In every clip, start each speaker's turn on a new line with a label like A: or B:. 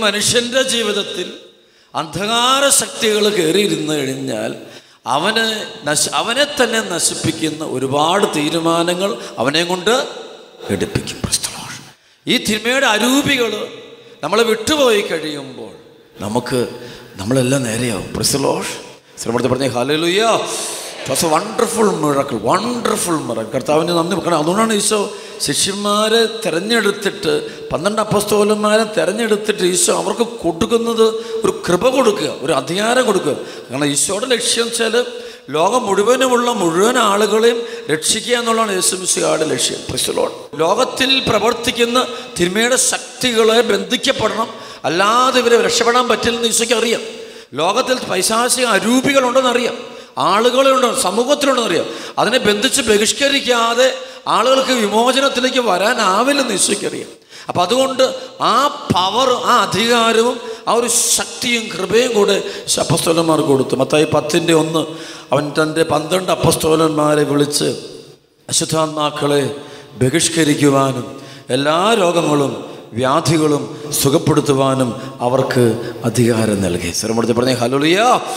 A: മനുഷ്യൻ്റെ ജീവിതത്തിൽ അന്ധകാര ശക്തികൾ കയറിയിരുന്ന് കഴിഞ്ഞാൽ അവന് നശ അവനെ തന്നെ നശിപ്പിക്കുന്ന ഒരുപാട് തീരുമാനങ്ങൾ അവനെ കൊണ്ട് എടുപ്പിക്കും Praise the Lord. ഈ തിന്മയുടെ അരൂപികൾ നമ്മളെ വിട്ടുപോയി കഴിയുമ്പോൾ നമുക്ക് നമ്മളെല്ലാം നേരെയാവും പ്രസിലോഷ് ശ്രമത്തെ പറഞ്ഞ hallelujah was a wonderful miracle wonderful miracle കർത്താവിൻ്റെ നന്ദി കാരണം അതുകൊണ്ടാണ് ഈശോ ശിഷ്യന്മാരെ തിരഞ്ഞെടുത്തിട്ട് പന്ത്രണ്ട് അപ്പസ്തോലന്മാരെ തിരഞ്ഞെടുത്തിട്ട് ഈശോ അവർക്ക് കൊടുക്കുന്നത് ഒരു കൃപ കൊടുക്കുക ഒരു അധികാരം കൊടുക്കുക കാരണം ഈശോയുടെ ലക്ഷ്യം വെച്ചാൽ ലോകം മുഴുവനുമുള്ള മുഴുവൻ ആളുകളെയും രക്ഷിക്കുക എന്നുള്ളതാണ് യേശുമിശിയുടെ ലക്ഷ്യം ക്രിസ്തുലോൺ ലോകത്തിൽ പ്രവർത്തിക്കുന്ന തിന്മയുടെ ശക്തികളെ ബന്ധിക്കപ്പെടണം അല്ലാതെ ഇവരെ രക്ഷപ്പെടാൻ പറ്റില്ലെന്ന് ഈശോയ്ക്ക് അറിയാം ലോകത്തിൽ പൈശാചിക അരൂപികളുണ്ടെന്ന് അറിയാം ആളുകളുണ്ട് സമൂഹത്തിലുണ്ടെന്ന് അറിയാം അതിനെ ബന്ധിച്ച് ബഹിഷ്കരിക്കാതെ ആളുകൾക്ക് വിമോചനത്തിലേക്ക് വരാനാവില്ലെന്ന് ഈശോയ്ക്ക് അറിയാം അപ്പം അതുകൊണ്ട് ആ പവർ ആ അധികാരവും ആ ഒരു ശക്തിയും കൃപയും കൂടെ അപ്പസ്തോലന്മാർക്ക് കൊടുത്തു മത്തായി പത്തിൻ്റെ ഒന്ന് അവൻ തൻ്റെ പന്ത്രണ്ട് അപ്പസ്തോലന്മാരെ വിളിച്ച് അശുദ്ധാത്മാക്കളെ ബഹിഷ്കരിക്കുവാനും എല്ലാ രോഗങ്ങളും വ്യാധികളും സുഖപ്പെടുത്തുവാനും അവർക്ക് അധികാരം നൽകി സ്വരമെടുത്ത് പറഞ്ഞേ ഹലോലിയ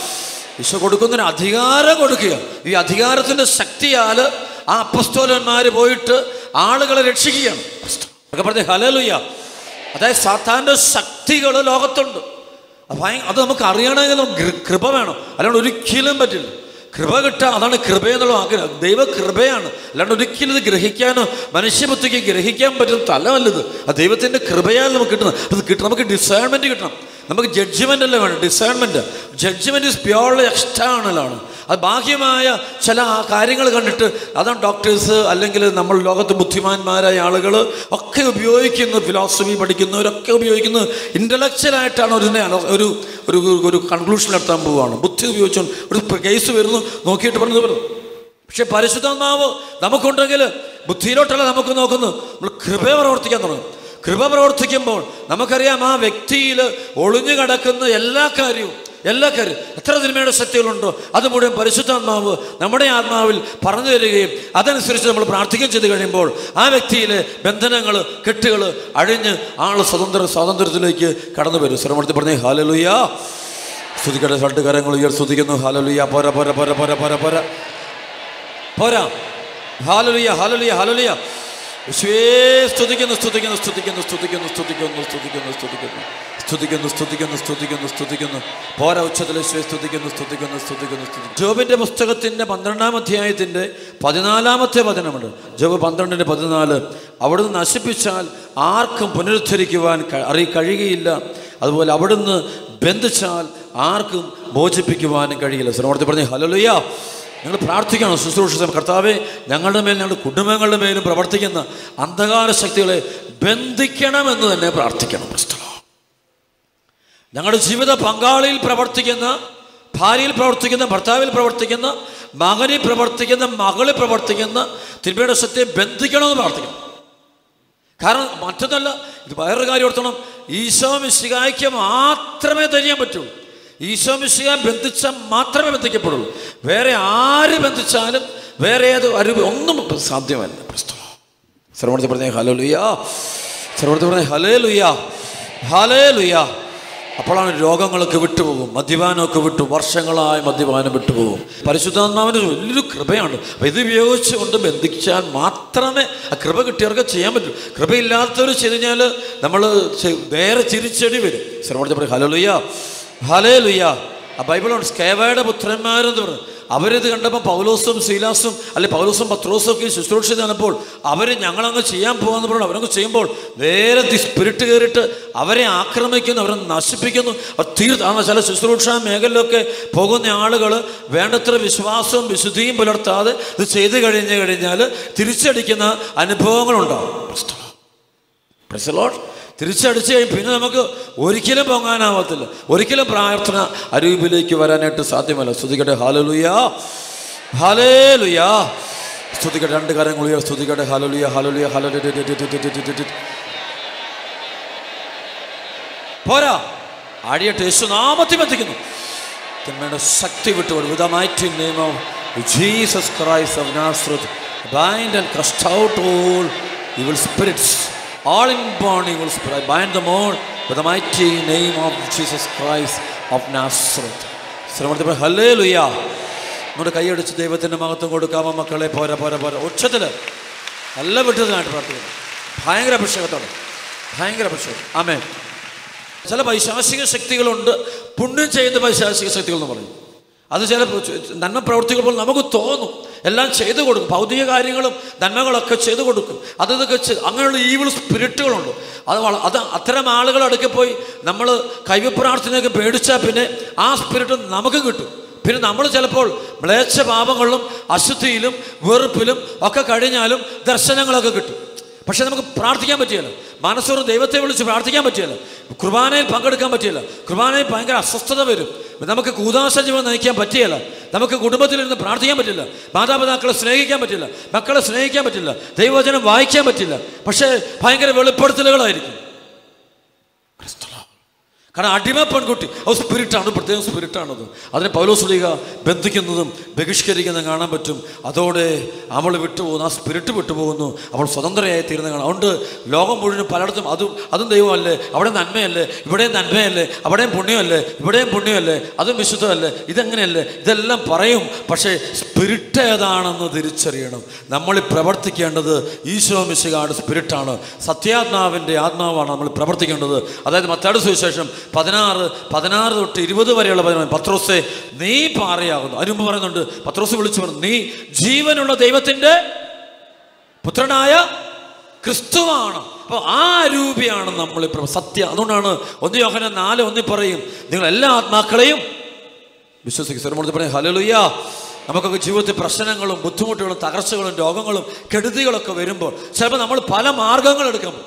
A: ഈശോ കൊടുക്കുന്നതിന് അധികാരം കൊടുക്കുക ഈ അധികാരത്തിൻ്റെ ശക്തിയാൽ ആ അപ്പസ്തോലന്മാർ പോയിട്ട് ആളുകളെ രക്ഷിക്കുകയാണ് ഒക്കെ പറഞ്ഞേ ഹലോലിയ അതായത് സാത്താൻ്റെ ശക്തികൾ ലോകത്തുണ്ട് അത് ഭയ അത് നമുക്ക് അറിയണമെങ്കിൽ നമുക്ക് കൃ- കൃപ വേണം അല്ലാണ്ട് ഒരിക്കലും പറ്റില്ല കൃപ കിട്ടുക അതാണ് കൃപ എന്നുള്ള ആഗ്രഹം ദൈവ കൃപയാണ് അല്ലാണ്ട് ഒരിക്കലും ഇത് ഗ്രഹിക്കാനോ മനുഷ്യബുദ്ധിക്ക് ഗ്രഹിക്കാൻ പറ്റുന്ന തലമല്ലത് അത് ദൈവത്തിൻ്റെ കൃപയാൽ നമുക്ക് കിട്ടുന്നത് അത് കിട്ടണം നമുക്ക് ഡിസൈൻമെൻറ്റ് കിട്ടണം നമുക്ക് ജഡ്ജ്മെൻ്റ് അല്ല വേണം ഡിസൈൻമെൻറ്റ് ജഡ്ജ്മെൻറ്റ് ഇസ് പ്യോർലി എക്സ്റ്റേണലാണ് അത് ബാഹ്യമായ ചില ആ കാര്യങ്ങൾ കണ്ടിട്ട് അതാണ് ഡോക്ടേഴ്സ് അല്ലെങ്കിൽ നമ്മൾ ലോകത്ത് ബുദ്ധിമാന്മാരായ ആളുകൾ ഒക്കെ ഉപയോഗിക്കുന്നു ഫിലോസഫി പഠിക്കുന്നവരൊക്കെ ഉപയോഗിക്കുന്നത് ഇൻ്റലക്ച്വലായിട്ടാണ് ഒരു ഒരു ഒരു ഒരു കൺക്ലൂഷൻ നടത്താൻ പോവുകയാണ് ബുദ്ധി ഉപയോഗിച്ചു ഒരു കേസ് വരുന്നു നോക്കിയിട്ട് പറഞ്ഞത് പറഞ്ഞു പക്ഷെ പരിശുദ്ധാത്മാവ് നമുക്കുണ്ടെങ്കിൽ ബുദ്ധിയിലോട്ടല്ല നമുക്ക് നോക്കുന്നു നമ്മൾ കൃപ പ്രവർത്തിക്കാൻ തുടങ്ങും കൃപ പ്രവർത്തിക്കുമ്പോൾ നമുക്കറിയാം ആ വ്യക്തിയിൽ ഒളിഞ്ഞു കിടക്കുന്ന എല്ലാ കാര്യവും എല്ലാ കാര്യം എത്ര തിന്മയുടെ ശക്തികളുണ്ടോ അത് മുഴുവൻ പരിശുദ്ധാത്മാവ് നമ്മുടെ ആത്മാവിൽ പറഞ്ഞു തരികയും അതനുസരിച്ച് നമ്മൾ പ്രാർത്ഥിക്കുകയും ചെയ്ത് കഴിയുമ്പോൾ ആ വ്യക്തിയിലെ ബന്ധനങ്ങൾ കെട്ടുകൾ അഴിഞ്ഞ് ആൾ സ്വതന്ത്ര സ്വാതന്ത്ര്യത്തിലേക്ക് കടന്നു വരും ശ്രമത്തിൽ പറഞ്ഞേ ഹാലലുയ്യ സ്തുതിക്കട്ടെ രണ്ട് കരങ്ങൾ ഉയർ സ്തുതിക്കുന്നു ഹാലലുയ്യ പോര പോര പോര പോര പോര പോര പോരാ ഹാലലുയ്യ ഹാലലുയ്യ ഹാലലുയ്യ യേശുവേ സ്തുതിക്കുന്നു സ്തുതിക്കുന്നു സ്തുതിക്കുന്നു സ്തുതിക്കുന്നു സ്തുതിക്കുന്നു സ്തുതിക്കുന്നു സ്തുതിക്കുന്നു സ്തുതിക്കുന്നു സ്തുതിക്കുന്നു സ്തുതിക്കുന്നു സ്തുതിക്കുന്നു പോരാ ഉച്ചത്തിൽ യേശുവേ സ്തുതിക്കുന്നു സ്തുതിക്കുന്നു സ്തുതിക്കുന്നു സ്തുതിക്കുന്നു ജോബിന്റെ പുസ്തകത്തിന്റെ പന്ത്രണ്ടാം അധ്യായത്തിന്റെ പതിനാലാമത്തെ വചനമുണ്ട് ജോബ് പന്ത്രണ്ടിന്റെ പതിനാല് അവിടുന്ന് നശിപ്പിച്ചാൽ ആർക്കും പുനരുദ്ധരിക്കുവാൻ ക- അറി കഴിയുകയില്ല അതുപോലെ അവിടുന്ന് ബന്ധിച്ചാൽ ആർക്കും മോചിപ്പിക്കുവാനും കഴിയില്ല ശ്രമത്തിൽ പറഞ്ഞ് ഹലലുയ്യ നിങ്ങൾ പ്രാർത്ഥിക്കണം ശുശ്രൂഷിച്ച കർത്താവെ ഞങ്ങളുടെ മേൽ ഞങ്ങളുടെ കുടുംബങ്ങളുടെ മേലും പ്രവർത്തിക്കുന്ന അന്ധകാര ശക്തികളെ ബന്ധിക്കണമെന്ന് തന്നെ പ്രാർത്ഥിക്കണം ക്രിസ്തു ഞങ്ങളുടെ ജീവിത പങ്കാളിയിൽ പ്രവർത്തിക്കുന്ന ഭാര്യയിൽ പ്രവർത്തിക്കുന്ന ഭർത്താവിൽ പ്രവർത്തിക്കുന്ന മകനിൽ പ്രവർത്തിക്കുന്ന മകളിൽ പ്രവർത്തിക്കുന്ന തിന്മയുടെ ശക്തിയെ ബന്ധിക്കണമെന്ന് പ്രാർത്ഥിക്കണം കാരണം മറ്റൊന്നല്ല ഇത് വേറൊരു കാര്യം ഓർത്തണം ഈശോ മിശികായ്ക്ക് മാത്രമേ തരിയാൻ പറ്റുള്ളൂ ഈശോ മിശിക ബന്ധിച്ചാൽ മാത്രമേ ബന്ധിക്കപ്പെടുള്ളൂ വേറെ ആര് ബന്ധിച്ചാലും വേറെ ഏത് അരു ഒന്നും സാധ്യമല്ല പ്രസ്തുതം ശ്രമണത്തിൽ പറഞ്ഞേ ഹലോ ലുയ്യ ശ്രമണത്തിൽ പറഞ്ഞേ ഹലേ ലുയ്യ ഹലേ ലുയ്യ അപ്പോഴാണ് രോഗങ്ങളൊക്കെ വിട്ടുപോകും മദ്യപാനമൊക്കെ വിട്ടു വർഷങ്ങളായി മദ്യപാനം വിട്ടുപോകും പരിശുദ്ധാത്മാവിൻ്റെ ഒരു വലിയൊരു കൃപയാണ് അപ്പോൾ ഇത് ഉപയോഗിച്ചുകൊണ്ട് ബന്ധിച്ചാൽ മാത്രമേ ആ കൃപ കിട്ടിയവർക്ക് ചെയ്യാൻ പറ്റൂ കൃപയില്ലാത്തവർ ചെയ്ത് കഴിഞ്ഞാൽ നമ്മൾ നേരെ ചിരിച്ചടി വരും ശ്രമണത്തിൽ പറയും ഹലോ ലുയ്യ ഹലേ ലുയ്യ ആ ബൈബിളുണ്ട് സ്കേവയുടെ പുത്രന്മാരെന്ന് പറഞ്ഞു അവരിത് കണ്ടപ്പോൾ പൗലോസും ശീലാസും അല്ലെ പൗലോസും പത്രോസും ഒക്കെ ശുശ്രൂഷ ചെയ്തപ്പോൾ അവർ ഞങ്ങളങ്ങ് ചെയ്യാൻ പോകാന്ന് പറഞ്ഞു അവരങ്ങ് ചെയ്യുമ്പോൾ നേരെ ദി സ്പിരിറ്റ് കയറിയിട്ട് അവരെ ആക്രമിക്കുന്നു അവരെ നശിപ്പിക്കുന്നു അവർ തീർത്ത് ചില ശുശ്രൂഷ മേഖലയിലൊക്കെ പോകുന്ന ആളുകൾ വേണ്ടത്ര വിശ്വാസവും വിശുദ്ധിയും പുലർത്താതെ ഇത് ചെയ്ത് കഴിഞ്ഞ് കഴിഞ്ഞാൽ തിരിച്ചടിക്കുന്ന അനുഭവങ്ങളുണ്ടാവും Praise the Lord. തിരിച്ചടിച്ച് കഴിയും പിന്നെ നമുക്ക് ഒരിക്കലും പൊങ്ങാനാവത്തില്ല ഒരിക്കലും പ്രാർത്ഥന അരൂപിലേക്ക് വരാനായിട്ട് സാധ്യമല്ല സ്തുതിക്കട്ടെ ഹാലലുയ ഹാലേലുയ സ്തുതിക്കട്ടെ രണ്ട് കാര്യങ്ങൾ ഉയർ സ്തുതിക്കട്ടെ ഹാലലുയ ഹാലലുയ ഹാലലു പോരാ ആടിയട്ടെ യേശു നാമത്തിൽ ബന്ധിക്കുന്നു തിന്മയുടെ ശക്തി വിട്ടുകൊടു with mighty name of Jesus Christ of Nazareth bind and cast out all evil spirits all inborn evil spirits I bind them all With the mighty name of Jesus Christ of Nazareth. ശ്രമത്തിൽ ഹല്ലേ ലുയ്യ നമ്മുടെ കൈയടിച്ച് ദൈവത്തിൻ്റെ മഹത്വം കൊടുക്കാമോ മക്കളെ പോരാ പോരാ പോരാ ഉച്ചത്തിൽ നല്ല വിട്ടതിനായിട്ട് പ്രാർത്ഥിക്കുന്നു ഭയങ്കര അഭിഷേകത്തോടെ ഭയങ്കര അഭിഷേകം ആമേ ചില പൈശാചിക ശക്തികളുണ്ട് പുണ്യം ചെയ്യുന്ന പൈശാചിക ശക്തികൾ എന്ന് പറയും അത് ചില നന്മ പ്രവർത്തികൾ പോലെ നമുക്ക് തോന്നും എല്ലാം ചെയ്തു കൊടുക്കും ഭൗതിക കാര്യങ്ങളും നന്മകളൊക്കെ ചെയ്തു കൊടുക്കും അതൊക്കെ ചെയ്ത് അങ്ങനെയുള്ള ഈവിൾ സ്പിരിറ്റുകളുണ്ട് അത് വള അത് അത്തരം ആളുകൾ അടുക്കെ പോയി നമ്മൾ കൈവപ്രാർത്ഥനയൊക്കെ പേടിച്ചാൽ പിന്നെ ആ സ്പിരിറ്റ് നമുക്ക് കിട്ടും പിന്നെ നമ്മൾ ചിലപ്പോൾ മ്ലേച്ഛ പാപങ്ങളിലും അശുദ്ധിയിലും വെറുപ്പിലും ഒക്കെ കഴിഞ്ഞാലും ദർശനങ്ങളൊക്കെ കിട്ടും പക്ഷെ നമുക്ക് പ്രാർത്ഥിക്കാൻ പറ്റിയല്ല മനസ്സോറ് ദൈവത്തെ വിളിച്ച് പ്രാർത്ഥിക്കാൻ പറ്റിയല്ല കുർബാനയിൽ പങ്കെടുക്കാൻ പറ്റിയല്ല കുർബാനയിൽ ഭയങ്കര അസ്വസ്ഥത വരും നമുക്ക് കൂതാശ ജീവൻ നയിക്കാൻ പറ്റിയല്ല നമുക്ക് കുടുംബത്തിലിരുന്ന് പ്രാർത്ഥിക്കാൻ പറ്റില്ല മാതാപിതാക്കളെ സ്നേഹിക്കാൻ പറ്റില്ല മക്കളെ സ്നേഹിക്കാൻ പറ്റില്ല ദൈവവചനം വായിക്കാൻ പറ്റില്ല പക്ഷേ ഭയങ്കര വെളിപ്പെടുത്തലുകളായിരിക്കും കാരണം അടിമ പെൺകുട്ടി അത് സ്പിരിറ്റാണ് പ്രത്യേകം സ്പിരിറ്റാണത് അതിനെ പൗലോസ്ലിക ബന്ധിക്കുന്നതും ബഹിഷ്കരിക്കുന്നതും കാണാൻ പറ്റും അതോടെ അവൾ വിട്ടുപോകുന്നു ആ സ്പിരിറ്റ് വിട്ടുപോകുന്നു അവൾ സ്വതന്ത്രയായി തീരുന്ന കാണാം അതുകൊണ്ട് ലോകം മുഴുവൻ പലയിടത്തും അതും അതും ദൈവമല്ലേ അവിടെ നന്മയല്ലേ ഇവിടെയും നന്മയല്ലേ അവിടെയും പുണ്യമല്ലേ ഇവിടെയും പുണ്യമല്ലേ അതും വിശുദ്ധമല്ലേ ഇതെങ്ങനെയല്ലേ ഇതെല്ലാം പറയും പക്ഷേ സ്പിരിറ്റ് ഏതാണെന്ന് തിരിച്ചറിയണം നമ്മൾ പ്രവർത്തിക്കേണ്ടത് ഈശോ മിശികാട് സ്പിരിറ്റാണ് സത്യാത്മാവിൻ്റെ ആത്മാവാണ് നമ്മൾ പ്രവർത്തിക്കേണ്ടത് അതായത് മത്താട് സുവിശേഷം പതിനാറ് പതിനാറ് തൊട്ട് ഇരുപത് വരെയുള്ള പതിനാറ് പത്രോസെ നീ പാറയാകുന്നു അതിന് മുമ്പ് പറയുന്നുണ്ട് പത്രോസ് വിളിച്ചു പറഞ്ഞു നീ ജീവനുള്ള ദൈവത്തിൻ്റെ പുത്രനായ ക്രിസ്തുവാണ് അപ്പോൾ ആ രൂപിയാണ് നമ്മൾ ഇപ്പോൾ സത്യ അതുകൊണ്ടാണ് ഒന്ന് യോഹന നാല് ഒന്നി പറയും നിങ്ങൾ എല്ലാ ആത്മാക്കളെയും വിശ്വസിക്കും സ്വരമൂർത്തി പറയും ഹലലുയ്യ നമുക്കൊക്കെ ജീവിതത്തിൽ പ്രശ്നങ്ങളും ബുദ്ധിമുട്ടുകളും തകർച്ചകളും രോഗങ്ങളും കെടുതികളൊക്കെ വരുമ്പോൾ ചിലപ്പോൾ നമ്മൾ പല മാർഗങ്ങൾ എടുക്കും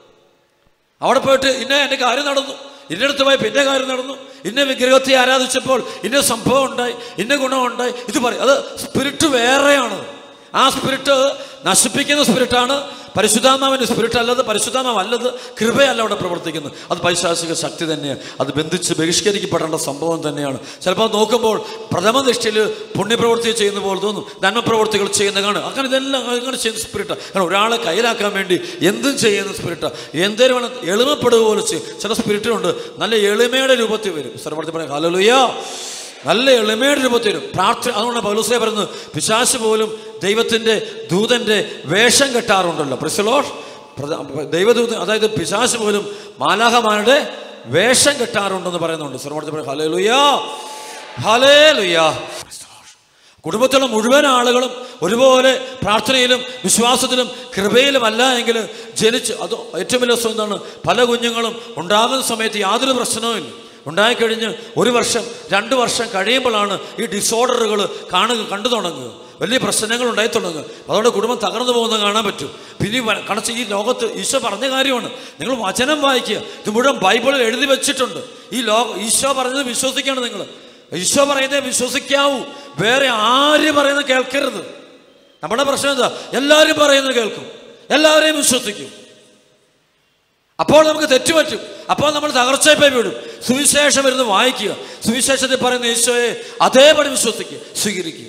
A: അവിടെ പോയിട്ട് ഇന്ന എൻ്റെ കാര്യം നടന്നു ഇന്നടുത്ത് പോയി പിന്നെ കാര്യം നടന്നു ഇന്ന വിഗ്രഹത്തെ ആരാധിച്ചപ്പോൾ ഇന്ന സംഭവം ഉണ്ടായി ഇന്ന ഗുണമുണ്ടായി ഇത് പറയും അത് സ്പിരിറ്റ് വേറെയാണ് ആ സ്പിരിറ്റ് നശിപ്പിക്കുന്ന സ്പിരിറ്റാണ് പരിശുദ്ധാത്മാവിൻ്റെ സ്പിരിറ്റ് അല്ലത് പരിശുദ്ധാത്മാവ് അല്ലത് കൃപയല്ല അവിടെ പ്രവർത്തിക്കുന്നത് അത് പൈശാചിക ശക്തി തന്നെയാണ് അത് ബന്ധിച്ച് ബഹിഷ്കരിക്കപ്പെടേണ്ട സംഭവം തന്നെയാണ് ചിലപ്പോൾ അത് നോക്കുമ്പോൾ പ്രഥമ ദൃഷ്ടിയിൽ പുണ്യപ്രവൃത്തി ചെയ്യുന്ന പോലെ തോന്നും നന്മപ്രവൃത്തികൾ ചെയ്യുന്ന കാണും അങ്ങനെ ഇതെല്ലാം അങ്ങനെ ചെയ്യുന്ന സ്പിരിറ്റാണ് കാരണം ഒരാളെ കയ്യിലാക്കാൻ വേണ്ടി എന്തും ചെയ്യുന്ന സ്പിരിറ്റാണ് എന്തേലും വേണം എളിമപ്പെടുക പോലെ ചെയ്യും ചില സ്പിരിറ്റുണ്ട് നല്ല എളിമയുടെ രൂപത്തിൽ വരും സർവർത്തി പറയാം ഹലലുയ്യ നല്ല എളിമയുടെ രൂപത്തിൽ വരും പ്രാർത്ഥന അതുകൊണ്ട് പൗലോസേ പറയുന്നത് പിശാശ് പോലും ദൈവത്തിൻ്റെ ദൂതൻ്റെ വേഷം കെട്ടാറുണ്ടല്ലോ പ്രിസലോഷ് ദൈവദൂതൻ അതായത് പിശാശ് പോലും മാലാഹമാരുടെ വേഷം കെട്ടാറുണ്ടെന്ന് പറയുന്നുണ്ട് സർവർത്തി ഹലേ ലുയ്യ ഹലേ ലുയ്യ കുടുംബത്തിലുള്ള മുഴുവൻ ആളുകളും ഒരുപോലെ പ്രാർത്ഥനയിലും വിശ്വാസത്തിലും കൃപയിലും അല്ല എങ്കിൽ ജനിച്ച് അത് ഏറ്റവും വലിയ രസം എന്താണ് പല കുഞ്ഞുങ്ങളും ഉണ്ടാകുന്ന സമയത്ത് യാതൊരു പ്രശ്നവുമില്ല ഉണ്ടായിക്കഴിഞ്ഞ് ഒരു വർഷം രണ്ട് വർഷം കഴിയുമ്പോഴാണ് ഈ ഡിസോർഡറുകൾ കാണുക കണ്ടു തുടങ്ങുക വലിയ പ്രശ്നങ്ങൾ ഉണ്ടായി തുടങ്ങുക അതുകൊണ്ട് കുടുംബം തകർന്നു പോകുന്നത് കാണാൻ പറ്റും പിന്നെ ഈ കണച്ച് ഈ ലോകത്ത് ഈശോ പറഞ്ഞ കാര്യമാണ് നിങ്ങൾ വചനം വായിക്കുക ഇത് മുഴുവൻ ബൈബിളിൽ എഴുതി വെച്ചിട്ടുണ്ട് ഈ ലോക ഈശോ പറഞ്ഞത് വിശ്വസിക്കണം നിങ്ങൾ ഈശോ പറയുന്നത് വിശ്വസിക്കാവൂ വേറെ ആര് പറയുന്നത് കേൾക്കരുത് നമ്മുടെ പ്രശ്നം എന്താ എല്ലാവരും പറയുന്നത് കേൾക്കും എല്ലാവരെയും വിശ്വസിക്കും അപ്പോൾ നമുക്ക് തെറ്റുപറ്റും അപ്പോൾ നമ്മൾ തകർച്ചയിൽ പോയി വീടും സുവിശേഷം ഇരുന്ന് വായിക്കുക സുവിശേഷത്തിൽ പറയുന്ന ഈശോയെ അതേപടി വിശ്വസിക്കുക സ്വീകരിക്കുക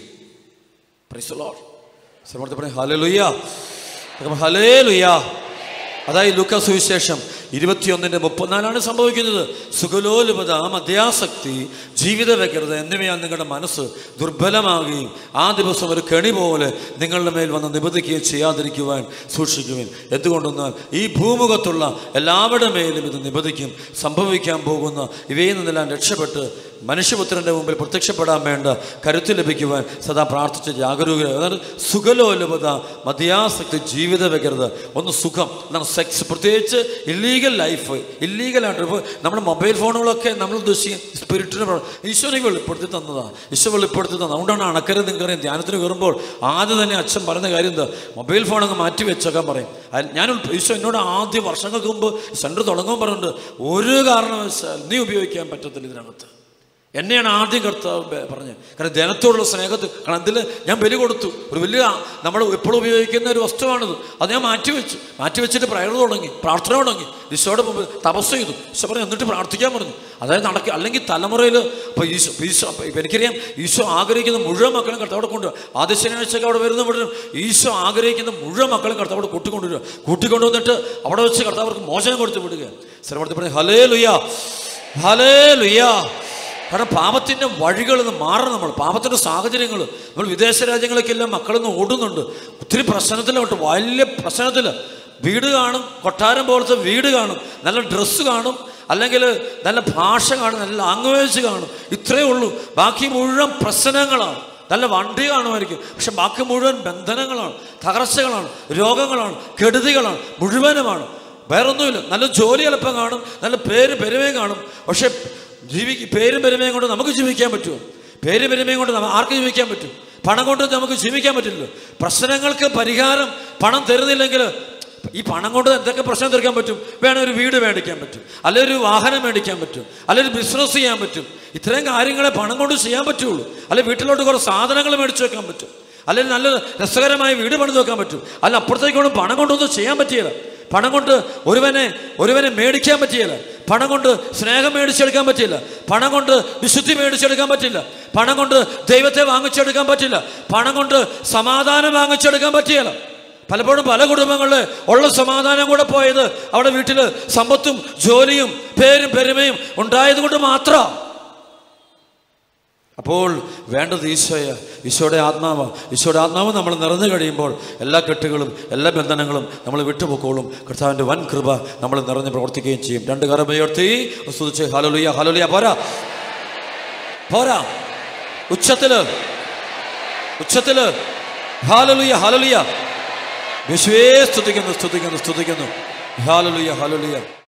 A: ഹലലുയ്യ ഹലേലുയ്യ അതായത് ലുക്ക സുവിശേഷം ഇരുപത്തിയൊന്നിൻ്റെ മുപ്പത്തിനാലാണ് സംഭവിക്കുന്നത് സുഖലോലുപത മദ്യാസക്തി ജീവിത വ്യഗ്രത എന്നിവയാൽ നിങ്ങളുടെ മനസ്സ് ദുർബലമാകുകയും ആ ദിവസം ഒരു കെണി പോലെ നിങ്ങളുടെ മേൽ വന്ന് നിബന്ധിക്കുകയും ചെയ്യാതിരിക്കുവാൻ സൂക്ഷിക്കുവാൻ എന്തുകൊണ്ടെന്നാൽ ഈ ഭൂമുഖത്തുള്ള എല്ലാവരുടെ മേലും ഇത് നിബന്ധിക്കും സംഭവിക്കാൻ പോകുന്ന ഇവയിൽ നിന്നെല്ലാം രക്ഷപ്പെട്ട് മനുഷ്യപുത്രൻ്റെ മുമ്പിൽ പ്രത്യക്ഷപ്പെടാൻ വേണ്ട കരുത്ത് ലഭിക്കുവാൻ സദാ പ്രാർത്ഥിച്ച് ജാഗരൂക അതായത് സുഖലോലുപത മദ്യാസക്തി ജീവിത വ്യഗ്രത ഒന്ന് സുഖം എന്താണ് സെക്സ് പ്രത്യേകിച്ച് ഇല്ലീഗൽ ലൈഫ് ഇല്ലീഗലായിട്ട് ഇപ്പോൾ നമ്മുടെ മൊബൈൽ ഫോണുകളൊക്കെ നമ്മൾ ഉദ്ദേശിക്കും സ്പിരിറ്റിന് ഈശോനെ വെളിപ്പെടുത്തി തന്നതാണ് ഈശോ വെളിപ്പെടുത്തി തന്നത് അതുകൊണ്ടാണ് അണക്കര നിങ്ങൾക്കറിയാം ധ്യാനത്തിന് കയറുമ്പോൾ ആദ്യം തന്നെ അച്ഛൻ പറയുന്ന കാര്യം എന്താ മൊബൈൽ ഫോൺ അങ്ങ് മാറ്റി വെച്ചേക്കാൻ പറയും അയൽ- ഞാൻ ഉൾ- ഈശോ എന്നോട് ആദ്യം വർഷങ്ങൾക്ക് മുമ്പ് സെൻറ്റർ തുടങ്ങുമ്പോൾ പറഞ്ഞിട്ടുണ്ട് ഒരു കാരണവശാൽ നീ ഉപയോഗിക്കാൻ പറ്റത്തില്ല ഇതിനകത്ത് എന്നെയാണ് ആദ്യം കർത്താവ് ബ- പറഞ്ഞത് കാരണം ജനത്തോടുള്ള സ്നേഹത്തിൽ കാരണം അതിൽ ഞാൻ ബലി കൊടുത്തു ഒരു വലിയ നമ്മൾ എപ്പോഴും ഉപയോഗിക്കുന്ന ഒരു വസ്തുവാണിത് അത് ഞാൻ മാറ്റിവെച്ചു മാറ്റിവെച്ചിട്ട് പ്രയർ തുടങ്ങി പ്രാർത്ഥന തുടങ്ങി ഈശോയുടെ മുമ്പ് തപസ് ചെയ്തു ഈശോ പറഞ്ഞു എന്നിട്ട് പ്രാർത്ഥിക്കാൻ പറഞ്ഞു അതായത് നടക്കി അല്ലെങ്കിൽ തലമുറയിൽ ഇപ്പോൾ ഈശോ ഈശോ ഇപ്പം എനിക്കറിയാം ഈശോ ആഗ്രഹിക്കുന്ന മുഴുവൻ മക്കളും കർത്താവിടെ കൊണ്ടുവരിക ആദ്യ ശനിയാഴ്ചയൊക്കെ അവിടെ വരുന്ന മുഴുവൻ ഈശോ ആഗ്രഹിക്കുന്ന മുഴുവൻ മക്കളും കർത്താവിടെ കൂട്ടിക്കൊണ്ടുവരിക കൂട്ടിക്കൊണ്ടുവന്നിട്ട് അവിടെ വെച്ച് കർത്താവർക്ക് മോചനം കൊടുത്ത് വിടുക സ്ഥലപ്പെടുത്തി പറഞ്ഞു ഹലേ ലുയ ഹലേ ലുയ കാരണം പാപത്തിൻ്റെ വഴികളിൽ നിന്ന് മാറണം നമ്മൾ പാപത്തിൻ്റെ സാഹചര്യങ്ങൾ നമ്മൾ വിദേശ രാജ്യങ്ങളിലേക്കെല്ലാം മക്കളൊന്ന് ഓടുന്നുണ്ട് ഒത്തിരി പ്രശ്നത്തിലോട്ട് വലിയ പ്രശ്നത്തിൽ വീട് കാണും കൊട്ടാരം പോലത്തെ വീട് കാണും നല്ല ഡ്രസ്സ് കാണും അല്ലെങ്കിൽ നല്ല ഭാഷ കാണും നല്ല ലാംഗ്വേജ് കാണും ഇത്രയേ ഉള്ളൂ ബാക്കി മുഴുവൻ പ്രശ്നങ്ങളാണ് നല്ല വണ്ടി കാണുമായിരിക്കും പക്ഷെ ബാക്കി മുഴുവൻ ബന്ധനങ്ങളാണ് തകർച്ചകളാണ് രോഗങ്ങളാണ് കെടുതികളാണ് മുഴുവനുമാണ് വേറൊന്നുമില്ല നല്ല ജോലി എളുപ്പം കാണും നല്ല പേര് പെരുമയും കാണും പക്ഷെ ജീവി പേരും പെരുമയും കൊണ്ട് നമുക്ക് ജീവിക്കാൻ പറ്റുമോ പേര് പെരുമയും കൊണ്ട് നമ്മ- ആർക്ക് ജീവിക്കാൻ പറ്റും പണം കൊണ്ട് നമുക്ക് ജീവിക്കാൻ പറ്റില്ലല്ലോ പ്രശ്നങ്ങൾക്ക് പരിഹാരം പണം തരുന്നില്ലെങ്കിൽ ഈ പണം കൊണ്ട് എന്തൊക്കെ പ്രശ്നം തീർക്കാൻ പറ്റും വേണം ഒരു വീട് മേടിക്കാൻ പറ്റും അല്ലെങ്കിൽ ഒരു വാഹനം മേടിക്കാൻ പറ്റും അല്ലെങ്കിൽ ഒരു ബിസിനസ് ചെയ്യാൻ പറ്റും ഇത്രയും കാര്യങ്ങളെ പണം കൊണ്ട് ചെയ്യാൻ പറ്റുള്ളൂ അല്ലെങ്കിൽ വീട്ടിലോട്ട് കുറേ സാധനങ്ങൾ മേടിച്ചു വെക്കാൻ പറ്റും അല്ലെങ്കിൽ നല്ല രസകരമായ വീട് പണിത് വെക്കാൻ പറ്റും അല്ല അപ്പുറത്തേക്കൊന്നും പണം കൊണ്ടൊന്നും ചെയ്യാൻ പറ്റിയില്ല പണം കൊണ്ട് ഒരുവനെ ഒരുവനെ മേടിക്കാൻ പറ്റിയില്ല പണം കൊണ്ട് സ്നേഹം മേടിച്ചെടുക്കാൻ പറ്റില്ല പണം കൊണ്ട് വിശുദ്ധി മേടിച്ചെടുക്കാൻ പറ്റില്ല പണം കൊണ്ട് ദൈവത്തെ വാങ്ങിച്ചെടുക്കാൻ പറ്റില്ല പണം കൊണ്ട് സമാധാനം വാങ്ങിച്ചെടുക്കാൻ പറ്റിയല്ല പലപ്പോഴും പല കുടുംബങ്ങളിൽ ഉള്ള സമാധാനം കൂടെ പോയത് അവിടെ വീട്ടിൽ സമ്പത്തും ജോലിയും പേരും പെരുമയും ഉണ്ടായത് കൊണ്ട് മാത്രം അപ്പോൾ വേണ്ടത് ഈശോയ ഈശോയുടെ ആത്മാവ് ഈശോയുടെ ആത്മാവ് നമ്മൾ നിറഞ്ഞു കഴിയുമ്പോൾ എല്ലാ കെട്ടുകളും എല്ലാ ബന്ധനങ്ങളും നമ്മൾ വിട്ടുപോക്കോളും കർത്താവിൻ്റെ വൻ കൃപ നമ്മൾ നിറഞ്ഞ് പ്രവർത്തിക്കുകയും ചെയ്യും രണ്ട് കരമയുയർത്തി സ്തുതിച്ച് ഹലോലിയ ഹലോലിയ പോരാ പോരാ ഉച്ചത്തില് ഉച്ചത്തില് ഹാലലുയ ഹാലലുയ വിശ്വേ സ്തുതിക്കുന്നു സ്തുതിക്കുന്നു സ്തുതിക്കുന്നു ഹാലലുയ ഹാലലുയ